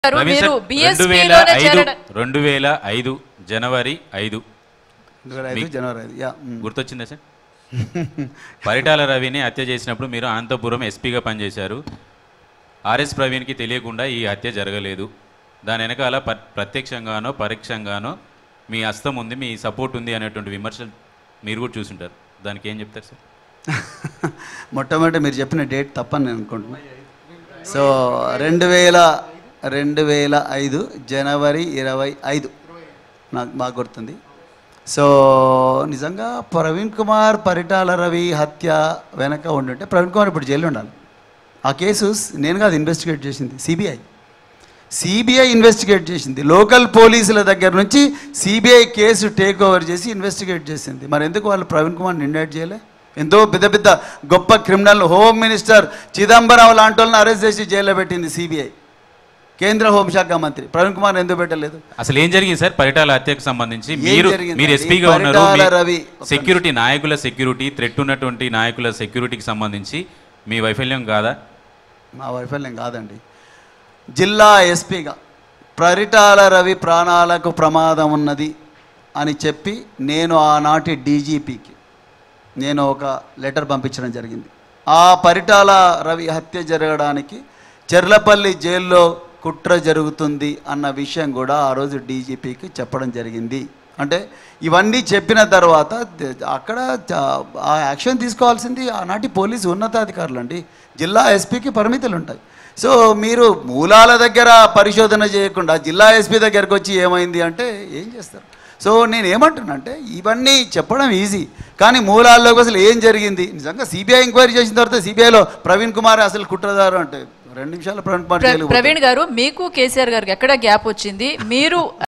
గారు, రవి మీరు sir, BSP రెండు వేల లోనే ఐదు చేరడం- రెండు వేల ఐదు జనవరి ఐదు రెండు వేల ఐదు జనవరి ఐదు యా మ్. గుర్తొచ్చిందా సార్ పరిటాల రవిని హత్య చేసినప్పుడు మీరు అనంతపురం ఎస్పీగా పనిచేశారు ఆర్ఎస్ ప్రవీణ్కి తెలియకుండా ఈ హత్య జరగలేదు దాని వెనకాల ప- ప్రత్యక్షంగానో పరోక్షంగానో మీ హస్తం ఉంది మీ సపోర్ట్ ఉంది అనేటువంటి విమర్శలు మీరు కూడా చూసుంటారు దానికి ఏం చెప్తారు సార్ మొట్టమొదటి మీరు చెప్పిన డేట్ తప్పని నేను అనుకుంటున్నాను సో రెండు వేల రెండు వేల ఐదు జనవరి ఇరవై ఐదు నాకు బాగా గుర్తుంది సో నిజంగా ప్రవీణ్ కుమార్ పరిటాల రవి హత్య వెనక ఉండుంటే ప్రవీణ్ కుమార్ ఇప్పుడు జైలు ఉండాలి ఆ కేసు నేను కాదు ఇన్వెస్టిగేట్ చేసింది సిబిఐ సిబిఐ ఇన్వెస్టిగేట్ చేసింది లోకల్ పోలీసుల దగ్గర నుంచి సిబిఐ కేసు టేక్ ఓవర్ చేసి ఇన్వెస్టిగేట్ చేసింది మరి ఎందుకు వాళ్ళు ప్రవీణ్ కుమార్ని ఇండైట్ చేయలే ఎంతో పెద్ద పెద్ద గొప్ప క్రిమినల్ హోమ్ మినిస్టర్ చిదంబరం లాంటి వాళ్ళని అరెస్ట్ చేసి జైల్లో పెట్టింది సిబిఐ కేంద్ర హోంశాఖ మంత్రి ప్రవీణ్ కుమార్ ఎందుకు పెట్టలేదు అసలు ఏం జరిగింది సార్ పరిటాల హత్యకు సంబంధించి ఏం మీరు జరిగిందండి? మీరు ఎస్పీగా ఉన్నారు పరిటాల మీ- రవి ఒక సెక్యూరిటీ నాయకుల సెక్యూరిటీ థ్రెట్ ఉన్నటువంటి నాయకుల సెక్యూరిటీకి సంబంధించి మీ వైఫల్యం కాదా మా వైఫల్యం కాదండి జిల్లా ఎస్పీగా పరిటాల రవి ప్రాణాలకు ప్రమాదం ఉన్నది అని చెప్పి నేను ఆనాటి డీజీపీకి నేను ఒక లెటర్ పంపించడం జరిగింది ఆ పరిటాల రవి హత్య జరగడానికి చెర్లపల్లి జైల్లో కుట్ర జరుగుతుంది అన్న విషయం కూడా ఆ రోజు డీజీపీకి చెప్పడం జరిగింది అంటే ఇవన్నీ చెప్పిన తర్వాత ద- అక్కడ చ- ఆ యాక్షన్ తీసుకోవాల్సింది ఆనాటి పోలీసు ఉన్నతాధికారులు అండి జిల్లా ఎస్పీకి పరిమితులు ఉంటాయి సో మీరు మూలాల దగ్గర పరిశోధన చేయకుండా జిల్లా ఎస్పీ దగ్గరకు వచ్చి ఏమైంది అంటే ఏం చేస్తారు సో నేను ఏమంటున్నా అంటే ఇవన్నీ చెప్పడం ఈజీ కానీ మూలాల్లోకి అసలు ఏం జరిగింది నిజంగా సిబిఐ ఎంక్వైరీ చేసిన తర్వాత సిబిఐలో ప్రవీణ్ కుమార్ అసలు కుట్రదారు అంటే రెండు నిమిషాలు ప్రవీణ్ కుమార్ ప్ర- జైలుకు పోతాడు. ప్రవీణ్ గారు మీకు కేసీఆర్ గారికి ఎక్కడ గ్యాప్ వచ్చింది మీరు